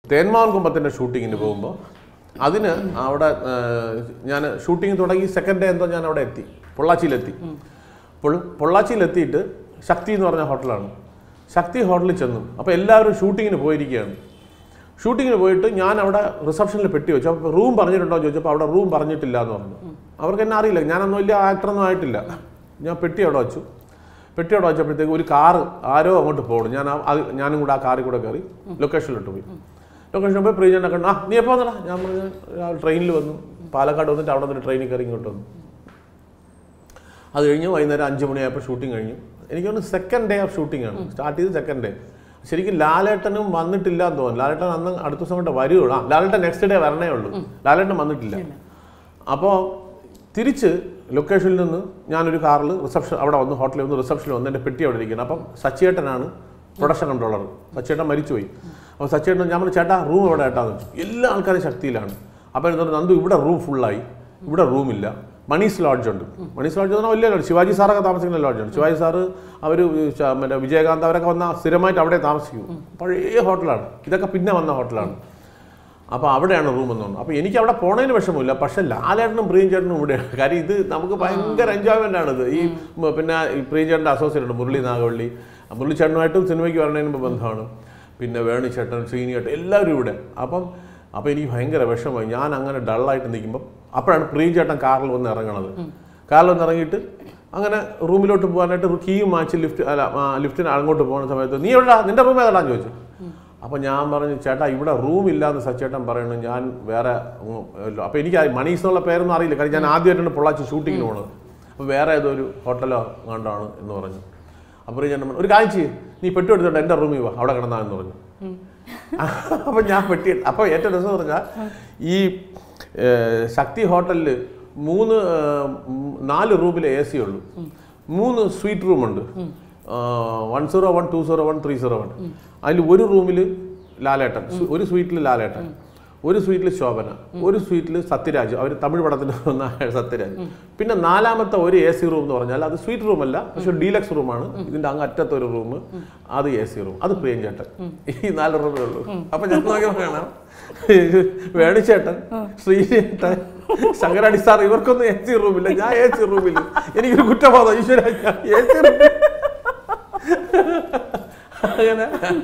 തേന്മാവൻ കുമ്പത്തിൻ്റെ ഷൂട്ടിങ്ങിന് പോകുമ്പോൾ അതിന് അവിടെ ഞാൻ ഷൂട്ടിംഗ് തുടങ്ങി സെക്കൻഡ് ഡേ എന്തോ ഞാൻ അവിടെ എത്തി പൊള്ളാച്ചിയിലെത്തി പൊൾ- പൊള്ളാച്ചിയിലെത്തിയിട്ട് ശക്തി എന്ന് പറഞ്ഞ ഹോട്ടലാണ് ശക്തി ഹോട്ടലിൽ ചെന്നു അപ്പോൾ എല്ലാവരും ഷൂട്ടിങ്ങിന് പോയിരിക്കുകയാണ് ഷൂട്ടിങ്ങിന് പോയിട്ട് ഞാൻ അവിടെ റിസപ്ഷനിൽ പെട്ടി വെച്ചു അപ്പോൾ റൂം പറഞ്ഞിട്ടുണ്ടോ എന്ന് ചോദിച്ചപ്പോൾ അവിടെ റൂം പറഞ്ഞിട്ടില്ല എന്ന് പറഞ്ഞു അവർക്ക് എന്നെ അറിയില്ല ഞാനൊന്നും വലിയ ആക്ടറൊന്നും ആയിട്ടില്ല ഞാൻ പെട്ടി അവിടെ വെച്ചു പെട്ടി അവിടെ വെച്ചപ്പോഴത്തേക്ക് ഒരു കാറ് ആരോ അങ്ങോട്ട് പോകണം ഞാൻ ആ- അത് ഞാനും കൂടെ ആ കാറിൽ കൂടെ കയറി ലൊക്കേഷനിലോട്ട് പോയി ലൊക്കേഷനിൽ പോയി പ്രീജനെ കണ്ടു ആ നീ എപ്പോൾ വന്നടാ ഞാൻ പറഞ്ഞു ട്രെയിനിൽ വന്നു പാലക്കാട് വന്നിട്ട് അവിടെ നിന്ന് ട്രെയിനിൽ കയറി ഇങ്ങോട്ട് വന്നു അത് കഴിഞ്ഞ് വൈകുന്നേരം അഞ്ച് മണിയായപ്പോൾ ഷൂട്ടിംഗ് കഴിഞ്ഞു എനിക്ക് തോന്നുന്നു സെക്കൻഡ് ഡേ ഓഫ് ഷൂട്ടിംഗ് ആണ് സ്റ്റാർട്ട് ചെയ്ത് സെക്കൻഡ് ഡേ ശരിക്കും ലാലേട്ടനും വന്നിട്ടില്ല എന്ന് തോന്നുന്നു ലാലേട്ടൻ അന്ന് അടുത്ത ദിവസം കൊണ്ട് വരുവുള്ളൂ ആ ലാലേട്ടൻ നെക്സ്റ്റ് ഡേ വരണേ ഉള്ളൂ ലാലേട്ടൻ വന്നിട്ടില്ല അപ്പോൾ തിരിച്ച് ലൊക്കേഷനിൽ നിന്ന് ഞാനൊരു കാറിൽ റിസപ്ഷൻ അവിടെ വന്ന് ഹോട്ടലിൽ വന്ന് റിസപ്ഷനിൽ വന്ന് എൻ്റെ പെട്ടി അവിടെ ഇരിക്കുന്നത് അപ്പം സച്ചിയേട്ടനാണ് പ്രൊഡക്ഷൻ കൺട്രോളർ സച്ചിയേട്ടൻ മരിച്ചുപോയി അപ്പോൾ സച്ചിയേട്ടൻ ഞാൻ പറഞ്ഞു ചേട്ടാ റൂം എവിടെ ഏട്ടാന്ന് വെച്ചു എല്ലാ ആൾക്കാരും ശക്തിയിലാണ് അപ്പോൾ എന്താ നന്ദു ഇവിടെ റൂം ഫുള്ളായി ഇവിടെ റൂമില്ല മണീസ് ലോഡ്ജ് ഉണ്ട് മണീസ് ലോഡ്ജ് എന്ന് പറഞ്ഞാൽ വലിയ ലോഡ്ജ് ശിവാജി സാറൊക്കെ താമസിക്കുന്ന ലോഡ്ജാണ് ശിവാജി സാറ് അവർ മറ്റേ വിജയകാന്ത് അവരൊക്കെ വന്ന സ്ഥിരമായിട്ട് അവിടെ താമസിക്കും പഴയ ഹോട്ടലാണ് ഇതൊക്കെ പിന്നെ വന്ന ഹോട്ടലാണ് അപ്പോൾ അവിടെയാണ് റൂം എന്ന് പറഞ്ഞു അപ്പോൾ എനിക്ക് അവിടെ പോണതിന് വിഷമമില്ല പക്ഷെ ലാലേട്ടനും പ്രിയഞ്ചേട്ടനും ഇവിടെയാണ് കാര്യം ഇത് നമുക്ക് ഭയങ്കര എൻജോയ്മെൻ്റ് ആണിത് ഈ മ, പിന്നെ ഈ പ്രിയഞ്ചേട്ടൻ്റെ അസോസിയേറ്റ് ഉണ്ട് മുരളി നാഗവള്ളി ആ മുരളിച്ചേട്ടനുമായിട്ടും സിനിമയ്ക്ക് വരണതിന് മുമ്പ് ബന്ധമാണ് പിന്നെ വേണിച്ചേട്ടൻ ശ്രീനിയേട്ടൻ എല്ലാവരും ഇവിടെ അപ്പം അപ്പോൾ എനിക്ക് ഭയങ്കര വിഷമമായി ഞാൻ അങ്ങനെ ഡള്ളായിട്ട് നിൽക്കുമ്പോൾ അപ്പോഴാണ് പ്രിയഞ്ചേട്ടൻ കാറിൽ വന്ന് ഇറങ്ങണത് കാറിൽ വന്ന് ഇറങ്ങിയിട്ട് അങ്ങനെ റൂമിലോട്ട് പോകാനായിട്ട് കീയും മാച്ച് ലിഫ്റ്റ് അല്ല ആ, ലിഫ്റ്റിന് അങ്ങോട്ട് പോകുന്ന സമയത്ത് നീ എവിടാ നിന്റെ റൂം ഏതാടാന്ന് ചോദിച്ചു അപ്പോൾ ഞാൻ പറഞ്ഞു ചേട്ടാ ഇവിടെ റൂം ഇല്ലാന്ന് സച്ചേട്ടൻ പറയുന്നു ഞാൻ വേറെ അപ്പോൾ എനിക്ക് ആ മണീസ് എന്നുള്ള പേരൊന്നും അറിയില്ല കാരണം ഞാൻ ആദ്യമായിട്ടാണ് പൊള്ളാച്ചി ഷൂട്ടിങ്ങിന് പോണത് അപ്പോൾ വേറെ ഏതോ ഒരു ഹോട്ടലോ കണ്ടാണ് എന്ന് പറഞ്ഞു അപ്പോൾ ഞാൻ പറഞ്ഞു, ഒരു കാഴ്ച നീ പെട്ടി എടുത്തോണ്ട് എൻ്റെ റൂമിൽ വാ അവിടെ കിടന്നാന്ന് പറഞ്ഞു അപ്പോൾ ഞാൻ പെട്ടി അപ്പോൾ ഏറ്റവും രസം എന്ന് പറഞ്ഞാൽ ഈ ഏഹ്, ശക്തി ഹോട്ടലിൽ മൂന്ന് ഏഹ്, ഉം, നാല് റൂമിൽ എ സി ഉള്ളൂ മൂന്ന് സ്വീറ്റ് റൂമുണ്ട് one zero one two zero one three zero one അതിൽ ഒരു റൂമിൽ ലാലേട്ടൻ സു- ഒരു സ്വീറ്റിൽ ലാലേട്ടൻ ഒരു സ്വീറ്റിൽ ശോഭന ഒരു സ്വീറ്റിൽ സത്യരാജ് അവർ തമിഴ് പടത്തിൽ വന്ന സത്യരാജ് പിന്നെ നാലാമത്തെ ഒരു എ സി റൂം എന്ന് പറഞ്ഞാൽ അത് സ്വീറ്റ് റൂം അല്ല പക്ഷെ ഡീലക്സ് റൂമാണ് ഇതിന്റെ അങ്ങ് അറ്റത്തെ ഒരു റൂം അത് എ സി റൂം അത് പ്രിയഞ്ചേട്ടൻ ഈ നാല് റൂമേ ഉള്ളൂ അപ്പൊ ഞാൻ നോക്കിയപ്പോൾ കാണാം വേണിച്ചേട്ടൻ ശ്രീചേട്ടൻ ശങ്കരാടി സാർ ഇവർക്കൊന്നും എ സി റൂമില്ല ഞാൻ എ സി റൂമില്ല എനിക്കൊരു കുറ്റബോധം ഈശ്വര എ സി റൂം അങ്ങനെ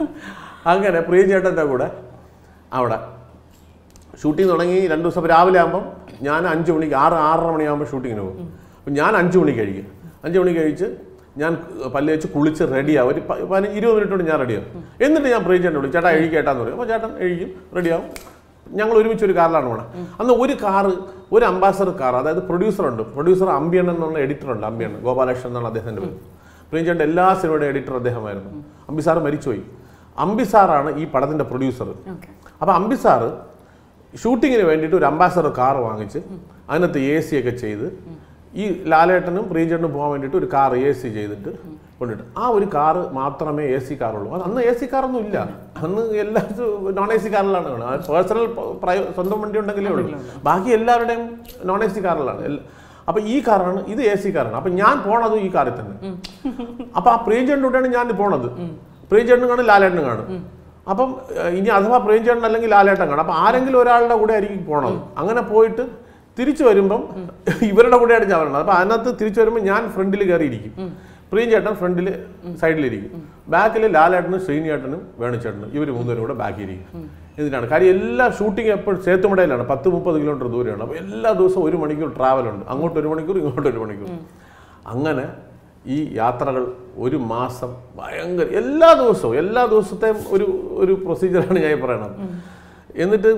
അങ്ങനെ പ്രിയചേട്ടൻ്റെ കൂടെ അവിടെ ഷൂട്ടിംഗ് തുടങ്ങി രണ്ട് ദിവസം അപ്പോൾ രാവിലെ ആകുമ്പം ഞാൻ അഞ്ച് മണിക്ക് ആറ് ആറര മണിയാകുമ്പോൾ ഷൂട്ടിങ്ങിന് പോകും അപ്പം ഞാൻ അഞ്ച് മണിക്ക് കഴിക്കും അഞ്ച് മണിക്ക് കഴിച്ച് ഞാൻ പല്ല് വെച്ച് കുളിച്ച് റെഡിയാവും ഒരു പ- പതിനഞ്ച് ഇരുപത് മിനിറ്റ് കൊണ്ട് ഞാൻ റെഡിയാവും എന്നിട്ട് ഞാൻ പ്രിയചേട്ടനെ വിളിക്കും ചേട്ടാ എഴുതിക്കേട്ടാന്ന് പറയും അപ്പോൾ ചേട്ടൻ എഴുതിക്കും റെഡിയാവും ഞങ്ങൾ ഒരുമിച്ച് ഒരു കാറിലാണ് പോണത് അന്ന് ഒരു കാറ് ഒരു അംബാസഡർ കാർ അതായത് പ്രൊഡ്യൂസറുണ്ട് പ്രൊഡ്യൂസർ അമ്പിയണ്ണൻ എന്നുള്ള എഡിറ്ററുണ്ട് അമ്പിയണ്ണൻ ഗോപാലകൃഷ്ണൻ എന്നുള്ള അദ്ദേഹത്തിൻ്റെ പേര് പ്രിയഞ്ചേട്ടൻ്റെ എല്ലാ സിനിമയുടെ എഡിറ്റർ അദ്ദേഹമായിരുന്നു അമ്പി സാറ് മരിച്ചുപോയി അമ്പി സാറാണ് ഈ പടത്തിൻ്റെ പ്രൊഡ്യൂസർ ഓക്കെ അപ്പോൾ അമ്പി സാറ് ഷൂട്ടിങ്ങിന് വേണ്ടിയിട്ട് ഒരു അംബാസഡർ കാർ വാങ്ങിച്ച് അതിനകത്ത് എ സി ഒക്കെ ചെയ്ത് ഈ ലാലേട്ടനും പ്രിയചേട്ടനും പോകാൻ വേണ്ടിയിട്ട് ഒരു കാർ എ സി ചെയ്തിട്ട് കൊണ്ടിട്ട് ആ ഒരു കാറ് മാത്രമേ എ സി കാറുള്ളൂ അത് അന്ന് എ സി കാറൊന്നും ഇല്ല അന്ന് എല്ലാ നോൺ എ സി കാറിലാണ് പേഴ്സണൽ സ്വന്തം വണ്ടി ഉണ്ടെങ്കിലേ ഉള്ളൂ ബാക്കി എല്ലാവരുടെയും നോൺ എ സി കാറിലാണ് എല്ലാ- അപ്പൊ ഈ കാറാണ് ഇത് എ സി കാറാണ് അപ്പൊ ഞാൻ പോണതും ഈ കാറിൽ തന്നെ അപ്പൊ ആ പ്രിയചേട്ടൻ്റെ കൂടെയാണ് ഞാൻ പോണത് പ്രിയചേട്ടനും കാണും ലാലേട്ടനും കാണും അപ്പം ഏഹ്, ഇനി അഥവാ പ്രിയചേട്ടൻ അല്ലെങ്കിൽ ലാലേട്ടൻ കാണും അപ്പൊ ആരെങ്കിലും ഒരാളുടെ കൂടെ ആയിരിക്കും പോണത് അങ്ങനെ പോയിട്ട് തിരിച്ചു വരുമ്പം ഇവരുടെ കൂടെയാണ് ഞാൻ വരുന്നത് അപ്പൊ അതിനകത്ത് തിരിച്ചു വരുമ്പോൾ ഞാൻ ഫ്രണ്ടിൽ കയറിയിരിക്കും പ്രിയചേട്ടൻ ഫ്രണ്ടിൽ സൈഡിലിരിക്കും ബാക്കിൽ ലാലേട്ടനും ശ്രീനിയേട്ടനും വേണുചേട്ടനും ഇവർ മൂന്നുപേരും കൂടെ ബാക്കിയിരിക്കും ഇതിനാണ് കാര്യം എല്ലാ ഷൂട്ടിംഗ് എപ്പോഴും സേത്തുമടയിലാണ് പത്ത് മുപ്പത് കിലോമീറ്റർ ദൂരെയാണ് അപ്പോൾ എല്ലാ ദിവസവും ഒരു മണിക്കൂർ ട്രാവലുണ്ട് അങ്ങോട്ട് ഒരു മണിക്കൂർ ഇങ്ങോട്ട് ഒരു മണിക്കൂർ അങ്ങനെ ഈ യാത്രകൾ ഒരു മാസം ഭയങ്കര എല്ലാ ദിവസവും എല്ലാ ദിവസത്തെയും ഒരു ഒരു പ്രൊസീജിയറാണ് ഞാൻ ഈ പറയണത് എന്നിട്ട്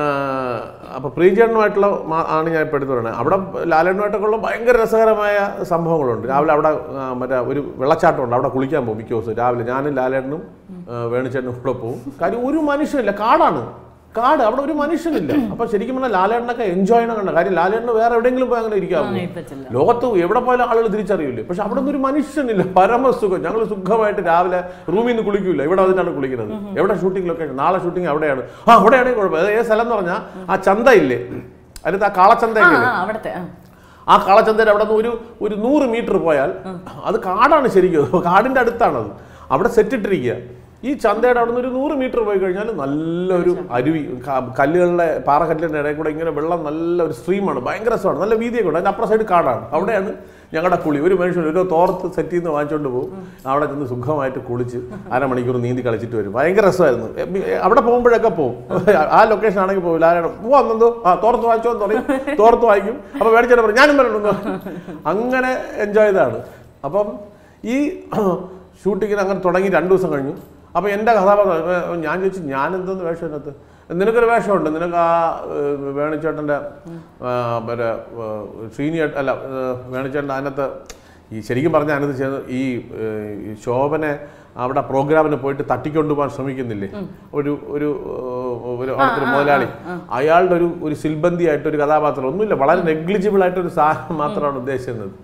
അപ്പോൾ പ്രീചേട്ടനുമായിട്ടുള്ള മാ- ആണ് ഞാൻ ഇപ്പോൾ എടുത്തു പറയുന്നത് അവിടെ ലാലേട്ടനുമായിട്ടൊക്കെ ഉള്ള ഭയങ്കര രസകരമായ സംഭവങ്ങളുണ്ട് രാവിലെ അവിടെ ആ, മറ്റേ ഒരു വെള്ളച്ചാട്ടമുണ്ട് അവിടെ കുളിക്കാൻ പോകും മിക്ക ദിവസവും രാവിലെ ഞാനും ലാലേട്ടനും ആ, വേണുചേട്ടനും കൂടെ പോകും കാര്യം ഒരു മനുഷ്യനില്ല കാടാണ് കാട് അവിടെ ഒരു മനുഷ്യനില്ല അപ്പൊ ശരിക്കും പറഞ്ഞാൽ ലാലേട്ടനൊക്കെ എൻജോയ് ചെയ്യണം കണ്ട കാര്യം ലാലേട്ടന് വേറെ എവിടെയെങ്കിലും പോയി അങ്ങനെ ഇരിക്കാമോ പറ്റില്ല ലോകത്ത് എവിടെ പോയാലും ആളുകൾ തിരിച്ചറിയില്ലേ പക്ഷെ അവിടെ ഒന്നും ഒരു മനുഷ്യനില്ല പരമസുഖം ഞങ്ങൾ സുഖമായിട്ട് രാവിലെ റൂമിൽ നിന്ന് കുളിക്കൂല ഇവിടെ വന്നിട്ടാണ് കുളിക്കുന്നത് എവിടെ ഷൂട്ടിംഗ് ലൊക്കേഷൻ നാളെ ഷൂട്ടിംഗ് അവിടെയാണ് ആ അവിടെയാണെങ്കിൽ കുഴപ്പം അത് ഏത് സ്ഥലം എന്ന് പറഞ്ഞാൽ ആ ചന്ത ഇല്ലേ അതിനകത്ത് ആ കാളച്ചന്തയൊക്കെ ആ ഇല്ലേ ആ, അവിടുത്തെ ആ ആ കാളച്ചന്തയുടെ അവിടെ നിന്ന് ഒരു ഒരു നൂറ് മീറ്റർ പോയാൽ അത് കാടാണ് ശരിക്കും കാടിന്റെ അടുത്താണത് അവിടെ സെറ്റ് ഇട്ടിരിക്കുക ഈ ചന്തയുടെ അവിടെ നിന്ന് ഒരു നൂറ് മീറ്റർ പോയി കഴിഞ്ഞാൽ നല്ലൊരു അരുവി ക- കല്ലുകളുടെ പാറക്കല്ലിൻ്റെ ഇടയിൽ കൂടെ ഇങ്ങനെ വെള്ളം നല്ല ഒരു സ്ട്രീമാണ് ഭയങ്കര രസമാണ് നല്ല വീതിയൊക്കെ ഉണ്ട് അതിൻ്റെ അപ്പുറം സൈഡ് കാടാണ് അവിടെയാണ് ഞങ്ങളുടെ കുളി ഒരു മനുഷ്യൻ ഒരു തോർത്ത് സെറ്റ് ചെയ്ത് വാങ്ങിച്ചുകൊണ്ട് പോകും അവിടെ ചെന്ന് സുഖമായിട്ട് കുളിച്ച് അരമണിക്കൂർ നീന്തി കളിച്ചിട്ട് വരും ഭയങ്കര രസമായിരുന്നു എ, ബി, എ, അവിടെ പോകുമ്പോഴൊക്കെ പോകും ആ ലൊക്കേഷൻ ആണെങ്കിൽ പോകില്ല ആരാണ് പോവാൻ എന്തോ ആ തോർത്ത് വാങ്ങിച്ചോ എന്ന് പറയും തോർത്ത് വാങ്ങിക്കും അപ്പോൾ മേടിച്ചിട്ട് പറയും ഞാനും വരണമെന്ന് അങ്ങനെ എൻജോയ് ചെയ്താണ് അപ്പം ഈ ഷൂട്ടിങ്ങിന് അങ്ങനെ തുടങ്ങി രണ്ട് ദിവസം കഴിഞ്ഞു അപ്പോൾ എൻ്റെ കഥാപാത്രം ഏ, ഞാൻ ചോദിച്ചു ഞാൻ എന്തോന്ന് വേഷം ഇതിനകത്ത് നിനക്കൊരു വേഷമുണ്ട് നിനക്ക് ആ ഏ, വേണിച്ചേട്ടൻ്റെ ആ, മറ്റേ ഏ, ശ്രീനിയേട്ട അല്ല ഏ, വേണിച്ചേട്ടൻ അതിനകത്ത് ഈ ശരിക്കും പറഞ്ഞാൽ അതിനകത്ത് ചെയ്ത് ഈ ഏ, ഈ ശോഭനെ അവിടെ പ്രോഗ്രാമിന് പോയിട്ട് തട്ടിക്കൊണ്ടു പോകാൻ ശ്രമിക്കുന്നില്ലേ ഒരു ഒരു ഏ, ഒരു അവിടുത്തെ ഒരു മുതലാളി അയാളുടെ ഒരു ഒരു സിൽബന്തി ആയിട്ട് ഒരു കഥാപാത്രം ഒന്നുമില്ല വളരെ നെഗ്ലിജിബിൾ ആയിട്ട് ഒരു സാധനം മാത്രമാണ് ഉദ്ദേശിക്കുന്നത്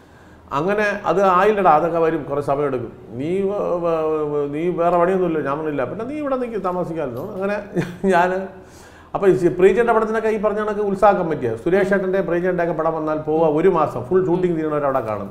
അങ്ങനെ അത് ആയില്ലടാ അതൊക്കെ വരും കുറേ സമയമെടുക്കും നീ വ- വ- വ- നീ വേറെ പണിയൊന്നുമില്ല ഞാൻ പറഞ്ഞില്ല പിന്നെ നീ ഇവിടെ നിൽക്കി താമസിക്കാമല്ലോ അങ്ങനെ ഞാൻ അപ്പോൾ പ്രീജൻ്റെ പടത്തിനൊക്കെ ഈ പറഞ്ഞ കണക്ക് ഉത്സാഹ കമ്മിറ്റിയാണ് സുരേഷ് ഏട്ടൻ്റെ പ്രീജൻ്റെ ഒക്കെ പടം വന്നാൽ പോവുക ഒരു മാസം ഫുൾ ഷൂട്ടിംഗ് തീരുന്നവർ അവിടെ കാണും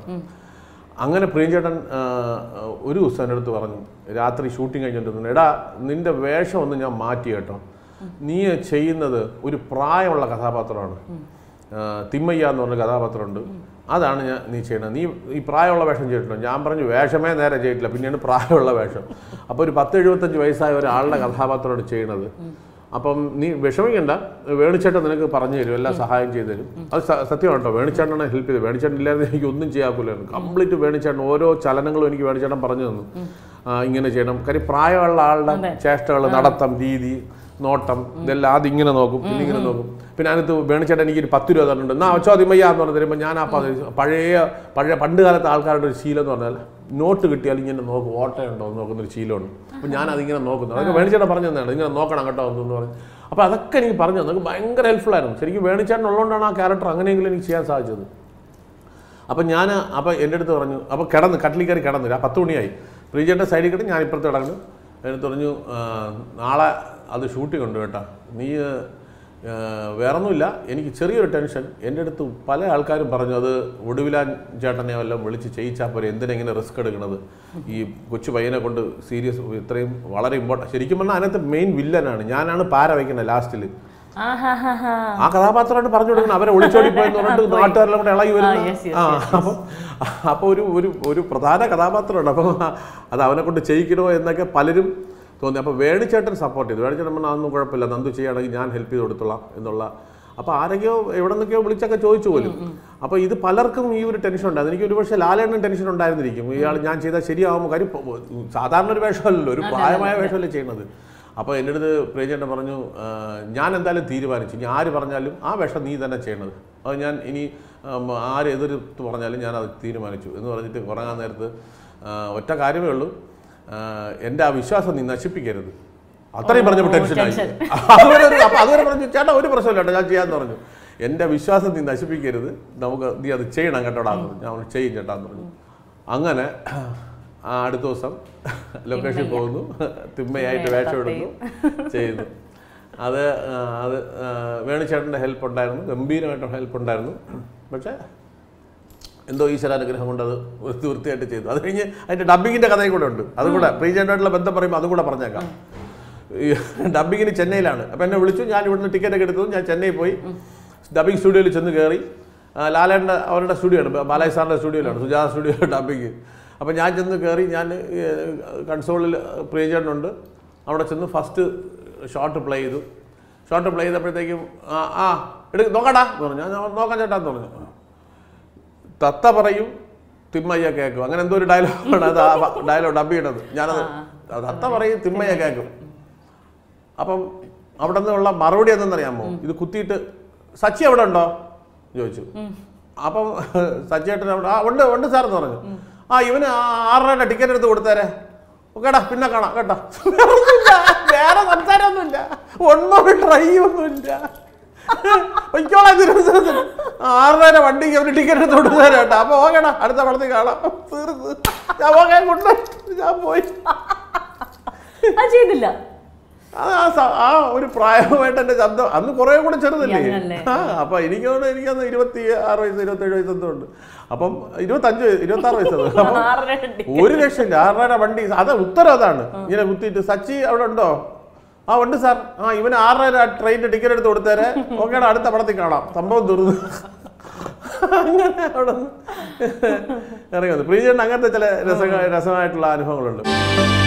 അങ്ങനെ പ്രിയചേട്ടൻ ആ, ഒരു ദിവസം എൻ്റെ അടുത്ത് പറഞ്ഞു രാത്രി ഷൂട്ടിംഗ് കഴിഞ്ഞിട്ട് എടാ നിന്റെ വേഷം ഒന്ന് ഞാൻ മാറ്റി കേട്ടോ നീ ചെയ്യുന്നത് ഒരു പ്രായമുള്ള കഥാപാത്രമാണ് ആ, തിമ്മയ്യ എന്ന് പറഞ്ഞ കഥാപാത്രമുണ്ട് അതാണ് ഞാൻ നീ ചെയ്യുന്നത് നീ ഈ പ്രായമുള്ള വേഷം ചെയ്തിട്ടുണ്ടോ ഞാൻ പറഞ്ഞു വേഷമേ നേരെ ചെയ്തിട്ടില്ല പിന്നെയാണ് പ്രായമുള്ള വേഷം അപ്പോൾ ഒരു പത്ത് എഴുപത്തഞ്ച് വയസ്സായ ഒരാളുടെ കഥാപാത്രമാണ് ചെയ്യണത് അപ്പം നീ വിഷമിക്കണ്ട വേണിച്ചേട്ടൻ നിനക്ക് പറഞ്ഞു തരും എല്ലാ സഹായം ചെയ്തു തരും അത് സ- സത്യമാണ് കേട്ടോ വേണിച്ചേട്ടനാണ് ഹെൽപ്പ് ചെയ്തത് വേണിച്ചേട്ടൻ ഇല്ലാതെ എനിക്ക് ഒന്നും ചെയ്യാക്കില്ലായിരുന്നു കംപ്ലീറ്റ് വേണിച്ചേട്ടൻ ഓരോ ചലനങ്ങളും എനിക്ക് വേണിച്ചേട്ടൻ പറഞ്ഞു തന്നു ആ, ഇങ്ങനെ ചെയ്യണം കാര്യം പ്രായമുള്ള ആളുടെ ചേഷ്ടകൾ നടത്തം രീതി നോട്ടം ഇതെല്ലാം ആദ്യം ഇങ്ങനെ നോക്കും പിന്നെ ഇങ്ങനെ നോക്കും പിന്നെ അതിനകത്ത് വേണിച്ചേട്ടൻ എനിക്ക് ഒരു പത്ത് രൂപ തന്നിട്ടുണ്ട് എന്നാ ചോദ്യമയ്യ എന്ന് പറഞ്ഞ് തരുമ്പോൾ ഞാൻ ആ പ- പഴയ പഴയ പണ്ട് കാലത്തെ ആൾക്കാരുടെ ഒരു ശീലം എന്ന് പറഞ്ഞാൽ നോട്ട് കിട്ടിയാൽ ഇങ്ങനെ നോക്കും ഓട്ടയുണ്ടോ എന്ന് നോക്കുന്നൊരു ശീലമുണ്ട് അപ്പോൾ ഞാൻ അതിങ്ങനെ നോക്കുന്നു അതൊക്കെ വേണിച്ചേട്ടൻ പറഞ്ഞു തന്നെയാണ് ഇങ്ങനെ നോക്കണം കേട്ടോ എന്ന് പറഞ്ഞ് അപ്പോൾ അതൊക്കെ എനിക്ക് പറഞ്ഞു തന്നു അതൊക്കെ ഭയങ്കര ഹെൽപ്ഫുൾ ആയിരുന്നു ശരിക്കും വേണിച്ചേട്ടൻ ഉള്ളതുകൊണ്ടാണ് ആ ക്യാരക്ടർ അങ്ങനെയെങ്കിലും എനിക്ക് ചെയ്യാൻ സാധിച്ചത് അപ്പം ഞാൻ അപ്പം എൻ്റെ അടുത്ത് പറഞ്ഞു അപ്പോൾ കിടന്ന് കട്ടിലിൽ കയറി കിടന്നില്ല പത്ത് മണിയായി പ്രീജയുടെ സൈഡിൽ കിടന്ന് ഞാൻ ഇപ്പുറത്ത് കിടന്നു എന്നിട്ട് പറഞ്ഞു "ആ, നാളെ അത് ഷൂട്ടിംഗ് ഉണ്ട് കേട്ടോ നീ ആ, വേറൊന്നുമില്ല എനിക്ക് ചെറിയൊരു ടെൻഷൻ എൻ്റെ അടുത്ത് പല ആൾക്കാരും പറഞ്ഞു അത് ഒടുവിലാൻ ചേട്ടനെ വല്ലതും വിളിച്ച് ചെയ്യിച്ചാൽ പോരെ എന്തിനെങ്ങനെ റിസ്ക് എടുക്കണത് ഈ കൊച്ചു പയ്യനെ കൊണ്ട് സീരിയസ് ഇത്രയും വളരെ ഇമ്പോർട്ടൻ്റ് ശരിക്കും പറഞ്ഞാൽ അതിനകത്ത് മെയിൻ വില്ലനാണ് ഞാനാണ് പാര വയ്ക്കുന്നത് ലാസ്റ്റിൽ ആഹാഹാഹാ. ആ കഥാപാത്രമായിട്ട് പറഞ്ഞു കൊടുക്കണം അവരെ ഒളിച്ചോടി പോയെന്ന് പറഞ്ഞിട്ട് നാട്ടുകാരെല്ലാം കൂടെ ഇളകി ആ, വരുന്ന yes, yes, ആ അപ്പം അപ്പോൾ ഒരു ഒരു ഒരു പ്രധാന കഥാപാത്രമുണ്ട് അപ്പം അത് അവനെ കൊണ്ട് ചെയ്യിക്കണോ എന്നൊക്കെ പലരും തോന്നി അപ്പോൾ വേണിച്ചേട്ടൻ സപ്പോർട്ട് ചെയ്തു വേണിച്ചേട്ടൻ പറഞ്ഞാൽ അതൊന്നും കുഴപ്പമില്ല നന്ദു ചെയ്യുകയാണെങ്കിൽ ഞാൻ ഹെൽപ്പ് ചെയ്ത് കൊടുത്തോളാം എന്നുള്ള അപ്പോൾ ആരൊക്കെയോ എവിടെ നിന്നൊക്കെയോ വിളിച്ചൊക്കെ ചോദിച്ചു പോലും അപ്പോൾ ഇത് പലർക്കും ഈ ഒരു ടെൻഷൻ ഉണ്ട് അതെനിക്ക് ഒരു പക്ഷേ ലാലേണ്ണൻ ടെൻഷൻ ഉണ്ടായിരുന്നിരിക്കും ഇയാൾ ഞാൻ ചെയ്താൽ ശരിയാവുമ്പോൾ കാര്യം ഇപ്പൊ സാധാരണ ഒരു വേഷമല്ലല്ലോ ഒരു പ്രായമായ വേഷമല്ലേ ചെയ്യുന്നത് അപ്പോൾ എൻ്റെ അടുത്ത് പ്രിയചേട്ടൻ പറഞ്ഞു "ആ, ഞാൻ എന്തായാലും തീരുമാനിച്ചു ഇനി ആര് പറഞ്ഞാലും ആ വേഷം നീ തന്നെ ചെയ്യണത് അത് ഞാൻ ഇനി ഉം, ആര് എതിർത്ത് പറഞ്ഞാലും ഞാൻ അത് തീരുമാനിച്ചു എന്ന് പറഞ്ഞിട്ട് ഉറങ്ങാൻ നേരത്ത് ആ, ഒറ്റ കാര്യമേ ഉള്ളൂ ആ, എൻ്റെ ആ വിശ്വാസം നീ നശിപ്പിക്കരുത് അത്രയും പറഞ്ഞപ്പോൾ ടെൻഷനായി അതുവരെ ഒരു അപ്പോൾ അതുവരെ പറഞ്ഞു ചേട്ടാ ഒരു പ്രശ്നമില്ല കേട്ടോ ഞാൻ ചെയ്യാമെന്ന് പറഞ്ഞു എൻ്റെ വിശ്വാസം നീ നശിപ്പിക്കരുത് നമുക്ക് നീ അത് ചെയ്യണം കേട്ടോടാ എന്ന് പറഞ്ഞു ഞാൻ പറഞ്ഞു, ചെയ്യും ചേട്ടാന്ന് പറഞ്ഞു അങ്ങനെ ആ അടുത്ത ദിവസം ലൊക്കേഷൻ പോകുന്നു തിമ്മയായിട്ട് വേഷം എടുക്കുന്നു ചെയ്യുന്നു അത് ആ, അത് ആ, വേണുചേട്ടൻ്റെ ഹെൽപ്പ് ഉണ്ടായിരുന്നു ഗംഭീരമായിട്ട് ഹെൽപ്പ് ഉണ്ടായിരുന്നു പക്ഷേ എന്തോ ഈശ്വരാനുഗ്രഹം കൊണ്ട് അത് വൃത്തി വൃത്തിയായിട്ട് ചെയ്തു അത് കഴിഞ്ഞ് അതിൻ്റെ ഡബിങ്ങിൻ്റെ കഥയും കൂടെ ഉണ്ട് അതും കൂടെ പ്രീജൻ്റായിട്ടുള്ള ബന്ധം പറയുമ്പോൾ അതും കൂടെ പറഞ്ഞേക്കാം ഈ ഡബിങ്ങിന് ചെന്നൈയിലാണ് അപ്പോൾ എന്നെ വിളിച്ചു ഞാൻ ഇവിടുന്ന് ടിക്കറ്റ് ഒക്കെ എടുത്തു ഞാൻ ചെന്നൈ പോയി ഡബിങ് സ്റ്റുഡിയോയിൽ ചെന്ന് കയറി ആ, ലാലേട്ടൻ്റെ അവരുടെ സ്റ്റുഡിയോ ആണ് ബാലാജി സാറിൻ്റെ സ്റ്റുഡിയോയിലാണ് സുജാത സ്റ്റുഡിയോ ഡബിങ് അപ്പോൾ ഞാൻ ചെന്ന് കയറി ഞാൻ കൺസോളിൽ പ്രിയചേട്ടനുണ്ട് അവിടെ ചെന്ന് ഫസ്റ്റ് ഷോട്ട് പ്ലേ ചെയ്തു ഷോട്ട് പ്ലേ ചെയ്തപ്പോഴത്തേക്കും ആ ആ എടു നോക്കടാ എന്ന് പറഞ്ഞു ഞാൻ നോക്കാൻ ചേട്ടാന്ന് പറഞ്ഞു തത്ത പറയും തിമ്മയ്യ കേൾക്കും അങ്ങനെ എന്തോ ഒരു ഡയലോഗാണ് അത് ആ ഡയലോഗ് ഡബ് ചെയ്യണത് ഞാനത് തത്ത പറയും തിമ്മയ്യ കേൾക്കും അപ്പം അവിടെ നിന്നുള്ള മറുപടി എന്തെന്നറിയാമോ ഇത് കുത്തിയിട്ട് സച്ചി അവിടെ ഉണ്ടോ ചോദിച്ചു അപ്പം സച്ചിയേട്ടൻ അവിടെ ആ ഉണ്ട് ഉണ്ട് സാർ എന്ന് പറഞ്ഞു ആ ഇവന് ആ ആറരയുടെ ടിക്കറ്റ് എടുത്ത് കൊടുത്തേരെ കേട്ടാ പിന്നെ കാണാം കേട്ടോ വേറൊന്നുമില്ല വേറെ സംസാരമൊന്നുമില്ല ഒന്നും ട്രൈ ഒന്നുമില്ല പൊയ്ക്കോളാം തിരുവനന്തപുരത്ത് ആറര വണ്ടിക്ക് അവന് ടിക്കറ്റ് എടുത്ത് കൊടുത്തേരെ കേട്ടോ അപ്പൊ ഓക്കേടാ അടുത്ത പടത്തിൽ കാണാം തീർന്ന് ഞാൻ ഓക്കെ കൊണ്ട് ഞാൻ പോയി അത് ചെയ്തില്ല അത് ആ സ- ആ ഒരു പ്രായമായിട്ട് എൻ്റെ ശബ്ദം അന്ന് കുറേ കൂടെ ചെറുതല്ലേ Young അല്ലേ? ആ അപ്പം എനിക്ക് തോന്നുന്നു എനിക്കന്ന് ഇരുപത്തി ആറ് വയസ്സ് ഇരുപത്തേഴ് വയസ്സ് എന്തോ ഉണ്ട് അപ്പം ഇരുപത്തഞ്ച് വയസ്സ് ഇരുപത്താറ് വയസ്സ് അപ്പം ആറര ഉണ്ട്. ഒരു രക്ഷയില്ല ആറര വണ്ടി അത് ഉത്തരം അതാണ് ഇങ്ങനെ കുത്തിയിട്ട് സച്ചി അവിടെ ഉണ്ടോ ആ ഉണ്ട് സാർ ആ ഇവന് ആറര ട്രെയിനിന്റെ ടിക്കറ്റ് എടുത്ത് കൊടുത്തേരെ ഓക്കേടാ അടുത്ത പടത്തിൽ കാണാം സംഭവം തീർന്നു അങ്ങനെ അവിടെ നിന്ന് ഇറങ്ങി വന്നു പ്രീതിയുടെ അങ്ങനത്തെ ചില രസ രസമായിട്ടുള്ള അനുഭവങ്ങളുണ്ട്